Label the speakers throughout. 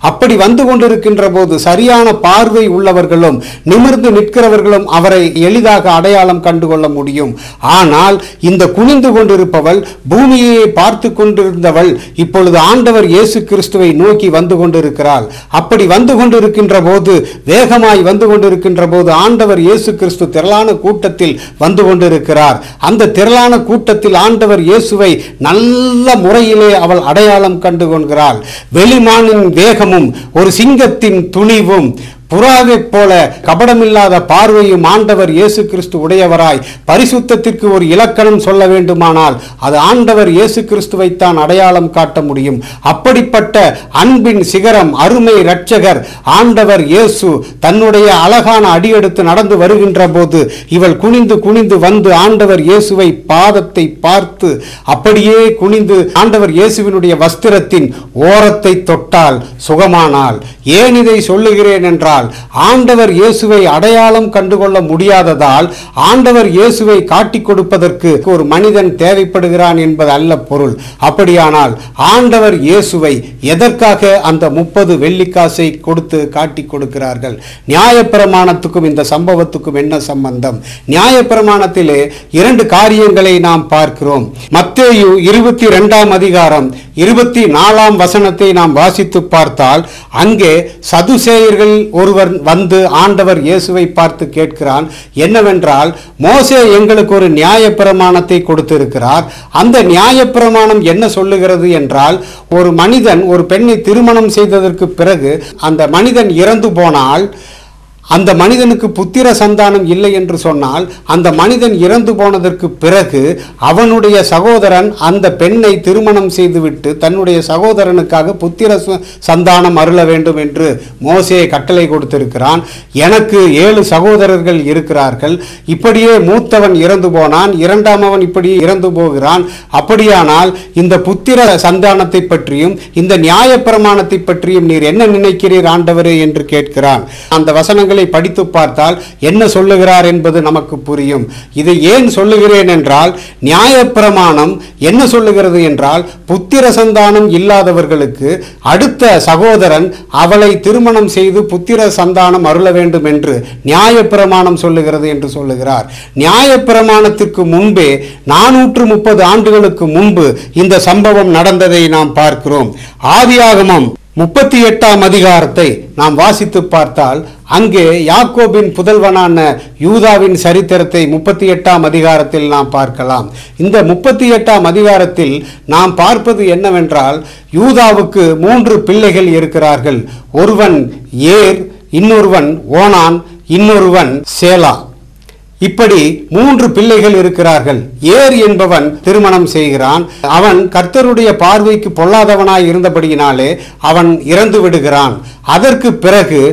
Speaker 1: அப்படி வந்து கொண்டிருக்கின்ற போது சரியான பார்வை உள்ளவர்களும் நிமிர்ந்து நிற்கிறவர்களும் அவரை எளிதாக அடையாளம் கண்டுகொள்ள முடியும் ஆனால் இந்த குனிந்து கொண்டிருப்பவள் பூமியை பார்த்து கொண்டிருந்தவள் இப்பொழுது ஆண்டவர் இயேசு கிறிஸ்துவை நோக்கி வந்து கொண்டிருக்கிறாள் அப்படி வந்து கொண்டிருக்கின்ற போது வேகமாய் வந்து கொண்டிருக்கின்ற போது ஆண்டவர் இயேசு கிறிஸ்து திரளான கூட்டத்தில் வந்து கொண்டிருக்கிறார் அந்த திரளான கூட்டத்தில் ஆண்டவர் இயேசுவை நல்ல முறையிலே அவள் அடையாளம் கண்டு கொள்கிறாள் வெளிமானின் வேகமும் ஒரு சிங்கத்தின் துணிவும் புறாவைப் போல கபடமில்லாத பார்வையும் ஆண்டவர் இயேசு கிறிஸ்து உடையவராய் பரிசுத்தத்திற்கு ஒரு இலக்கணம் சொல்ல வேண்டுமானால் அது ஆண்டவர் இயேசு கிறிஸ்துவைத்தான் அடையாளம் காட்ட முடியும் அப்படிப்பட்ட அன்பின் சிகரம் அருமை இரட்சகர் ஆண்டவர் இயேசு தன்னுடைய அழகான அடியெடுத்து நடந்து வருகின்ற போது இவள் குனிந்து குனிந்து வந்து ஆண்டவர் இயேசுவை பாதத்தை பார்த்து அப்படியே குனிந்து ஆண்டவர் இயேசுவினுடைய வஸ்திரத்தின் ஓரத்தை தொட்டால் சுகமானாள் ஏன் இதை சொல்லுகிறேன் என்றால் ஆண்டவர் இயேசுவை அடையாளம் கண்டுகொள்ள முடியாததால் ஆண்டவர் இயேசுவை காட்டிக் கொடுப்பதற்கு ஒரு மனிதன் தேவைப்படுகிறான் என்பது அல்ல பொருள் அப்படியானால் ஆண்டவர் இயேசுவை எதற்காக அந்த முப்பது வெள்ளிக்காசை கொடுத்து காட்டிக் கொடுக்கிறார்கள் நியாயப்பிரமாணத்துக்கும் இந்த சம்பவத்துக்கும் என்ன சம்பந்தம் நியாயப்பிரமாணத்திலே இரண்டு காரியங்களை நாம் பார்க்கிறோம் மத்தேயு இருபத்தி இரண்டாம் அதிகாரம் இருபத்தி நாலாம் வசனத்தை நாம் வாசித்து பார்த்தால் அங்கே சதுசேயர்கள் ஒருவர் வந்து ஆண்டவர் இயேசுவை பார்த்து கேட்கிறான் என்னவென்றால் மோசே எங்களுக்கு ஒரு நியாயப்பிரமாணத்தை கொடுத்திருக்கிறார் அந்த நியாயப்பிரமாணம் என்ன சொல்லுகிறது என்றால் ஒரு மனிதன் ஒரு பெண்ணை திருமணம் செய்ததற்கு பிறகு அந்த மனிதன் இறந்து போனால் அந்த மனிதனுக்கு புத்திர சந்தானம் இல்லை என்று சொன்னால் அந்த மனிதன் இறந்து போனதற்கு பிறகு அவனுடைய சகோதரன் அந்த பெண்ணை திருமணம் செய்துவிட்டு தன்னுடைய சகோதரனுக்காக புத்திர ச- சந்தானம் அருள வேண்டும் என்று மோசே கட்டளை கொடுத்திருக்கிறான் எனக்கு ஏழு சகோதரர்கள் இருக்கிறார்கள் இப்படியே மூத்தவன் இறந்து போனான் இரண்டாமவன் இப்படி இறந்து போகிறான் அப்படியானால் இந்த புத்திர சந்தானத்தை பற்றியும் இந்த நியாயப்பிரமாணத்தை பற்றியும் நீர் என்ன நினைக்கிறீர் ஆண்டவரே என்று கேட்கிறான் அந்த வசனங்களை படித்து பார்த்தால் என்ன சொல்லுகிறார் என்பது நமக்கு புரியும் இதை ஏன் சொல்லுகிறேன் என்றால் நியாயப்பிரமாணம் என்ன சொல்லுகிறது என்றால் புத்திர சந்தானம் இல்லாதவர்களுக்கு அடுத்த சகோதரன் அவளை திருமணம் செய்து புத்திர சந்தானம் அருள வேண்டும் என்று நியாயப்பிரமாணம் சொல்லுகிறது என்று சொல்லுகிறார் நியாயப்பிரமாணத்திற்கு முன்பே நானூற்று முப்பது ஆண்டுகளுக்கு முன்பு இந்த சம்பவம் நடந்ததை நாம் பார்க்கிறோம் ஆதியாகமம் முப்பத்தி எட்டாம் அதிகாரத்தை நாம் வாசித்து பார்த்தால் அங்கே யாக்கோபின் புதல்வனான யூதாவின் சரித்திரத்தை முப்பத்தி எட்டாம் அதிகாரத்தில் நாம் பார்க்கலாம் இந்த முப்பத்தி எட்டாம் அதிகாரத்தில் நாம் பார்ப்பது என்னவென்றால் யூதாவுக்கு மூன்று பிள்ளைகள் இருக்கிறார்கள் ஒருவன் ஏர் இன்னொருவன் ஓனான் இன்னொருவன் சேலா இப்படி மூன்று பிள்ளைகள் இருக்கிறார்கள் ஏர் என்பவன் திருமணம் செய்கிறான் அவன் கர்த்தருடைய பார்வைக்கு பொல்லாதவனாய் இருந்தபடியினாலே அவன் இறந்து விடுகிறான் அதற்கு பிறகு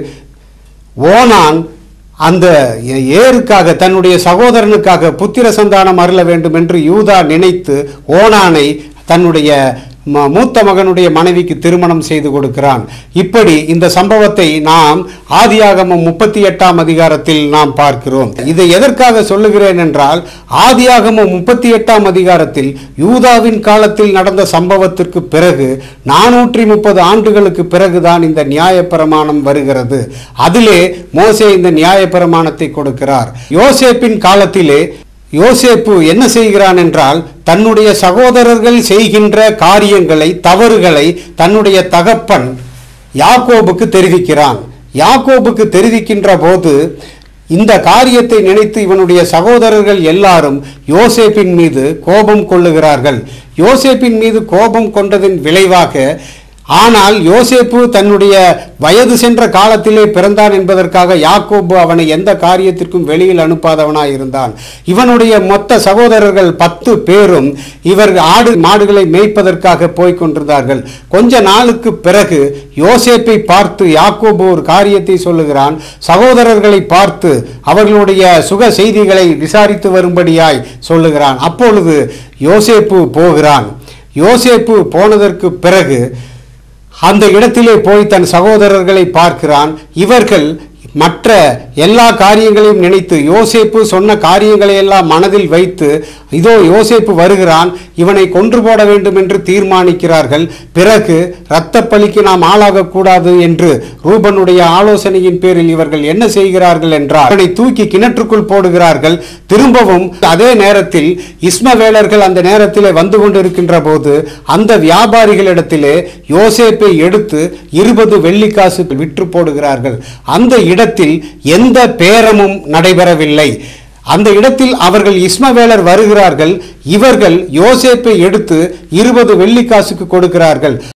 Speaker 1: ஓனான் அந்த ஏ- ஏருக்காக தன்னுடைய சகோதரனுக்காக புத்திர சந்தானம் அருள வேண்டும் என்று யூதா நினைத்து ஓனானை தன்னுடைய ம- மூத்த மகனுடைய மனைவிக்கு திருமணம் செய்து கொடுக்கிறான் இப்படி இந்த சம்பவத்தை நாம் ஆதியாகமம் முப்பத்தி எட்டாம் அதிகாரத்தில் நாம் பார்க்கிறோம் இதை எதற்காக சொல்லுகிறேன் என்றால் ஆதியாகமம் முப்பத்தி எட்டாம் அதிகாரத்தில் யூதாவின் காலத்தில் நடந்த சம்பவத்திற்கு பிறகு நானூற்றி முப்பது ஆண்டுகளுக்கு பிறகுதான் இந்த நியாயப்பிரமாணம் வருகிறது அதிலே மோசே இந்த நியாயப்பிரமாணத்தை கொடுக்கிறார் யோசேப்பின் காலத்திலே யோசேப்பு என்ன செய்கிறான் என்றால் தன்னுடைய சகோதரர்கள் செய்கின்ற காரியங்களை தவறுகளை தன்னுடைய தகப்பன் யாக்கோபுக்கு தெரிவிக்கிறான் யாக்கோபுக்கு தெரிவிக்கின்ற போது இந்த காரியத்தை நினைத்து இவனுடைய சகோதரர்கள் எல்லாரும் யோசேப்பின் மீது கோபம் கொள்ளுகிறார்கள் யோசேப்பின் மீது கோபம் கொண்டதின் விளைவாக ஆனால் யோசேப்பு தன்னுடைய வயது சென்ற காலத்திலே பிறந்தான் என்பதற்காக யாக்கோபு அவனை எந்த காரியத்திற்கும் வெளியில் அனுப்பாதவனாய் இருந்தான் இவனுடைய மொத்த சகோதரர்கள் பத்து பேரும் இவர் ஆடு மாடுகளை மேய்ப்பதற்காக போய்க் கொண்டிருந்தார்கள் கொஞ்ச நாளுக்கு பிறகு யோசேப்பை பார்த்து யாக்கோபு ஒரு காரியத்தை சொல்லுகிறான் சகோதரர்களை பார்த்து அவர்களுடைய சுக செய்திகளை விசாரித்து வரும்படியாய் சொல்லுகிறான் அப்பொழுது யோசேப்பு போகிறான் யோசேப்பு போனதற்கு பிறகு அந்த இடத்திலே போய் தன் சகோதரர்களை பார்க்கிறான் இவர்கள் மற்ற எல்லா காரியங்களையும் நினைத்து யோசேப்பு சொன்ன காரியங்களை எல்லாம் மனதில் வைத்து இதோ யோசேப்பு வருகிறான் இவனை கொன்று போட வேண்டும் என்று தீர்மானிக்கிறார்கள் பிறகு இரத்த பலிக்கு நாம் ஆளாகக்கூடாது என்று ரூபனுடைய ஆலோசனையின் பேரில் இவர்கள் என்ன செய்கிறார்கள் என்றால் அவனை தூக்கி கிணற்றுக்குள் போடுகிறார்கள் திரும்பவும் அதே நேரத்தில் இஸ்மவேலர்கள் அந்த நேரத்திலே வந்து கொண்டிருக்கின்ற போது அந்த வியாபாரிகளிடத்திலே யோசேப்பை எடுத்து இருபது வெள்ளிக்காசு விற்று போடுகிறார்கள் அந்த இடத்தில் எந்த பேரமும் நடைபெறவில்லை அந்த இடத்தில் அவர்கள் இஸ்மவேலர் வருகிறார்கள் இவர்கள் யோசேப்பை எடுத்து இருபது வெள்ளிக்காசுக்கு கொடுக்கிறார்கள்